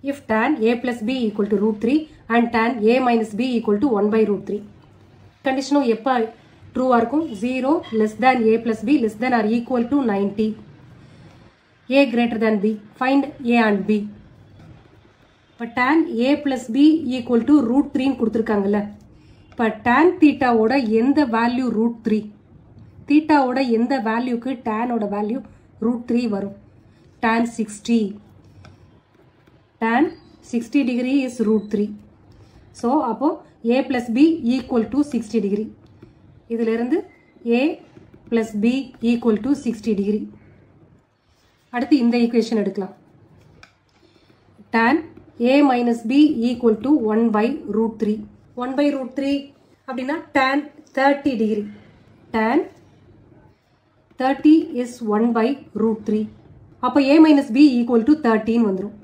if tan a plus b equal to root 3 and tan a minus b equal to 1 by root 3 கண்டிஷனும் எப்போ ட்ரூவாக இருக்கும் zero less than A plus B less than or equal to ninety A greater than B find A and B இப்போ tan A plus B equal to root த்ரீன்னு கொடுத்துருக்காங்கல்ல இப்போ tan தீட்டாவோட எந்த value root three தீட்டாவோட எந்த வேல்யூக்கு டேனோட value root three வரும் tan sixty tan 60 degree is root 3 so அப்போ a plus b equal to 60 degree இதிலிருந்து a plus b equal to 60 degree அடுத்து இந்த equation எடுக்கலாம் tan a minus b equal to 1 by root 3 1 by root 3 அப்படின்னா tan 30 degree tan 30 is 1 by root 3 அப்போ a minus b equal to 13 வந்துரும்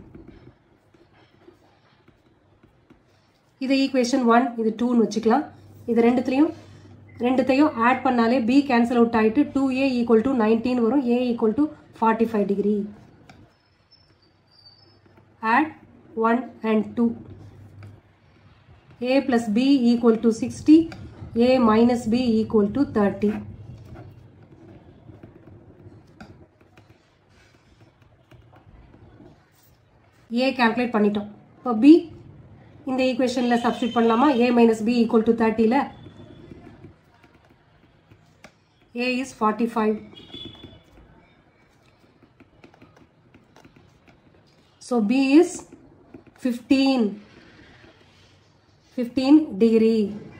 இது equation one இது டூன்னு வச்சுக்கலாம் இது ரெண்டுத்துலையும் ரெண்டுத்தையும் ஆட் பண்ணாலே பி கேன்சல் அவுட் ஆகிட்டு two A equal to nineteen வரும் A equal to forty five degree add one and two A plus B equal to sixty A minus B equal to thirty A calculate பண்ணிட்டோம் இப்போ B இந்த ஈக்குவேஷனில் substitute பண்ணலாமா A minus B equal to தேர்ட்டியில் A is forty five so B is fifteen fifteen degree